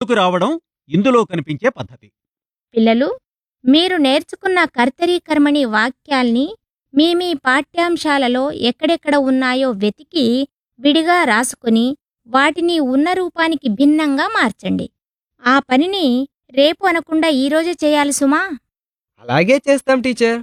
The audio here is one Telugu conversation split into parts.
ముందుకు రావడం ఇందులో కనిపించే పద్ధతి పిల్లలు మీరు నేర్చుకున్న కర్తరీ కర్మణి వాక్యాల్ని మీ మీ పాఠ్యాంశాలలో ఎక్కడెక్కడ ఉన్నాయో వెతికి విడిగా రాసుకుని వాటిని ఉన్న రూపానికి భిన్నంగా మార్చండి ఆ పనిని రేపు అనకుండా ఈరోజే చేయాలి సుమా అలాగే చేస్తాం టీచర్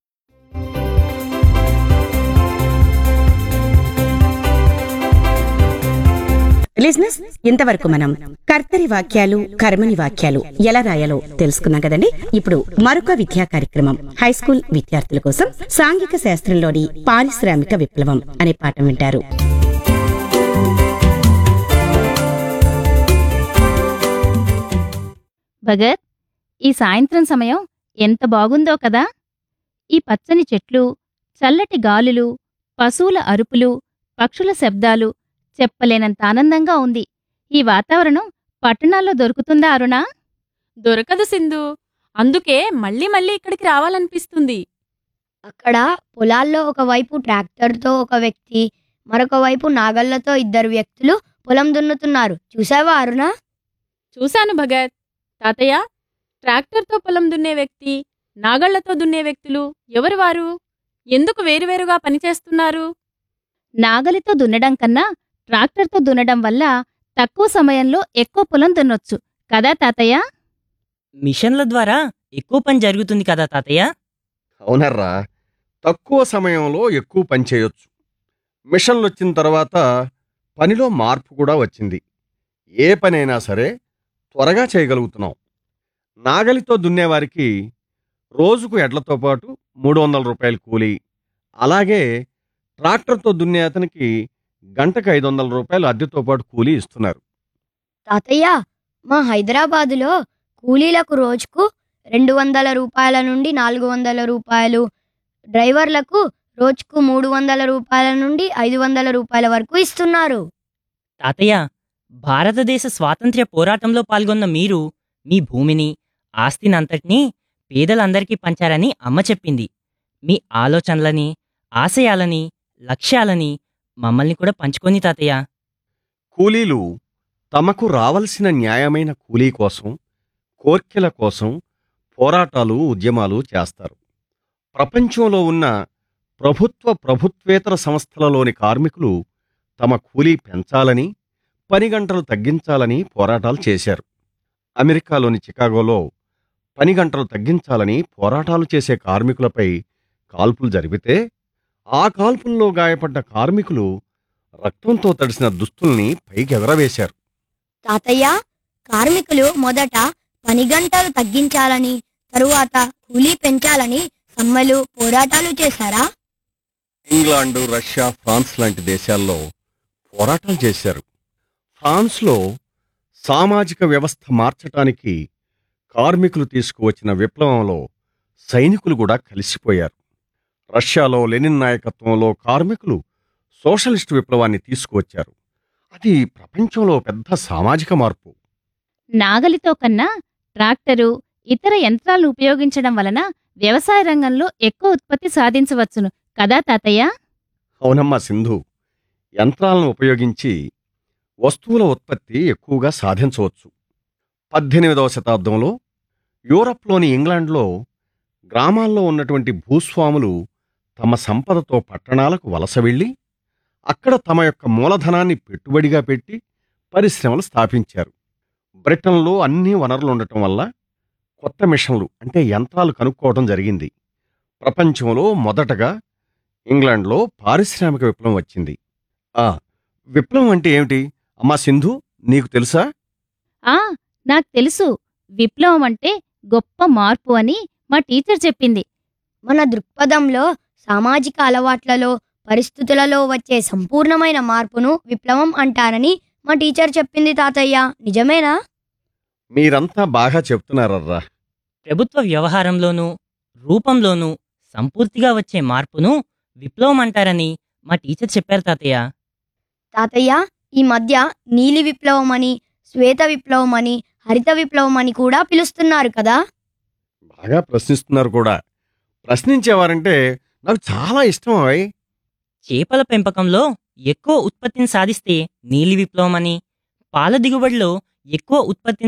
లిజినెస్ ఇంతవరకు మనం కర్తరి వాక్యాలు కర్మని వాక్యాలు ఎలా రాయాలో తెలుసుకున్నాం కదండి ఇప్పుడు మరొక విద్యా కార్యక్రమం హై స్కూల్ విద్యార్థుల కోసం సాంఘిక శాస్త్రంలోని పారిశ్రామిక విప్లవం అనే పాఠం వింటారు భగత్ ఈ సాయంత్రం సమయం ఎంత బాగుందో కదా ఈ పచ్చని చెట్లు చల్లటి గాలులు పశువుల అరుపులు పక్షుల శబ్దాలు చెప్పలేనంత ఆనందంగా ఉంది ఈ వాతావరణం పట్టణాల్లో దొరుకుతుందా అరుణా దొరకదు సింధు అందుకే మళ్ళీ మళ్ళీ ఇక్కడికి రావాలనిపిస్తుంది అక్కడ పొలాల్లో ఒకవైపు ట్రాక్టర్తో ఒక వ్యక్తి మరొక వైపు నాగళ్లతో ఇద్దరు వ్యక్తులు పొలం దున్నుతున్నారు చూసావా అరుణ చూశాను భగత్ తాతయ్య ట్రాక్టర్తో పొలం దున్నే వ్యక్తి నాగళ్లతో దున్నే వ్యక్తులు ఎవరు వారు ఎందుకు వేరువేరుగా పనిచేస్తున్నారు నాగలితో దున్నడం కన్నా ట్రాక్టర్తో దున్నడం వల్ల తక్కువ సమయంలో ఎక్కువ పొలం దున్నొచ్చు కదా తాతయ్య మిషన్ల ద్వారా ఎక్కువ పని జరుగుతుంది కదా తాతయ్య అవునర్రా తక్కువ సమయంలో ఎక్కువ పని చేయొచ్చు మిషన్లు వచ్చిన తర్వాత పనిలో మార్పు కూడా వచ్చింది ఏ పనైనా సరే త్వరగా చేయగలుగుతున్నాం నాగలితో దున్నేవారికి రోజుకు ఎడ్లతో పాటు మూడు వందల రూపాయల కూలి అలాగే ట్రాక్టర్తో దున్నే అతనికి గంటకు ఐదు వందల రూపాయలు అద్దెతో పాటు కూలీ ఇస్తున్నారు తాతయ్య మా హైదరాబాదులో కూలీలకు రోజుకు రెండు వందల రూపాయల నుండి నాలుగు వందల రూపాయలు డ్రైవర్లకు రోజుకు మూడు వందల రూపాయల నుండి ఐదు వందల రూపాయల వరకు ఇస్తున్నారు తాతయ్య భారతదేశ స్వాతంత్ర్య పోరాటంలో పాల్గొన్న మీరు మీ భూమిని ఆస్తినంతటినీ పేదలందరికీ పంచారని అమ్మ చెప్పింది మీ ఆలోచనలని ఆశయాలని లక్ష్యాలని మమ్మల్ని కూడా పంచుకొని తాతయ్య కూలీలు తమకు రావలసిన న్యాయమైన కూలీ కోసం కోర్కెల కోసం పోరాటాలు ఉద్యమాలు చేస్తారు ప్రపంచంలో ఉన్న ప్రభుత్వ ప్రభుత్వేతర సంస్థలలోని కార్మికులు తమ కూలీ పెంచాలని పని గంటలు తగ్గించాలని పోరాటాలు చేశారు అమెరికాలోని చికాగోలో పని గంటలు తగ్గించాలని పోరాటాలు చేసే కార్మికులపై కాల్పులు జరిపితే ఆ కాల్పుల్లో గాయపడ్డ కార్మికులు రక్తంతో తడిసిన దుస్తుల్ని పైకెగరవేశారు తాతయ్య కార్మికులు మొదట పని గంటలు తగ్గించాలని తరువాత కూలీ పెంచాలని సమ్మెలు పోరాటాలు చేశారా ఇంగ్లాండు రష్యా ఫ్రాన్స్ లాంటి దేశాల్లో పోరాటాలు చేశారు ఫ్రాన్స్లో సామాజిక వ్యవస్థ మార్చటానికి కార్మికులు తీసుకువచ్చిన విప్లవంలో సైనికులు కూడా కలిసిపోయారు రష్యాలో లెనిన్ నాయకత్వంలో కార్మికులు సోషలిస్టు విప్లవాన్ని తీసుకువచ్చారు అది ప్రపంచంలో పెద్ద సామాజిక మార్పు నాగలితో కన్నా ట్రాక్టరు ఇతర యంత్రాలను ఉపయోగించడం వలన వ్యవసాయ రంగంలో ఎక్కువ ఉత్పత్తి సాధించవచ్చును కదా తాతయ్య అవునమ్మా సింధు యంత్రాలను ఉపయోగించి వస్తువుల ఉత్పత్తి ఎక్కువగా సాధించవచ్చు పద్దెనిమిదవ శతాబ్దంలో యూరప్లోని ఇంగ్లాండ్లో గ్రామాల్లో ఉన్నటువంటి భూస్వాములు తమ సంపదతో పట్టణాలకు వలస వెళ్ళి అక్కడ తమ యొక్క మూలధనాన్ని పెట్టుబడిగా పెట్టి పరిశ్రమలు స్థాపించారు బ్రిటన్లో అన్ని వనరులు ఉండటం వల్ల కొత్త మిషన్లు అంటే యంత్రాలు కనుక్కోవడం జరిగింది ప్రపంచంలో మొదటగా ఇంగ్లాండ్లో పారిశ్రామిక విప్లవం వచ్చింది ఆ విప్లవం అంటే ఏమిటి అమ్మా సింధు నీకు తెలుసా ఆ నాకు తెలుసు విప్లవం అంటే గొప్ప మార్పు అని మా టీచర్ చెప్పింది మన దృక్పథంలో సామాజిక అలవాట్లలో పరిస్థితులలో వచ్చే సంపూర్ణమైన మార్పును విప్లవం అంటారని మా టీచర్ చెప్పింది తాతయ్య నిజమేనా మీరంతా బాగా చెప్తున్నారర్రా ప్రభుత్వ వ్యవహారంలోనూ రూపంలోనూ సంపూర్తిగా వచ్చే మార్పును విప్లవం అంటారని మా టీచర్ చెప్పారు తాతయ్య తాతయ్య ఈ మధ్య నీలి విప్లవం అని శ్వేత విప్లవం అని హరిత విప్లవం అని కూడా పిలుస్తున్నారు కదా బాగా ప్రశ్నిస్తున్నారు కూడా ప్రశ్నించేవారంటే నాకు చాలా ఇష్టం అవి చేపల పెంపకంలో ఎక్కువ ఉత్పత్తిని సాధిస్తే నీలి విప్లవం అని పాల దిగుబడిలో ఎక్కువ ఉత్పత్తిని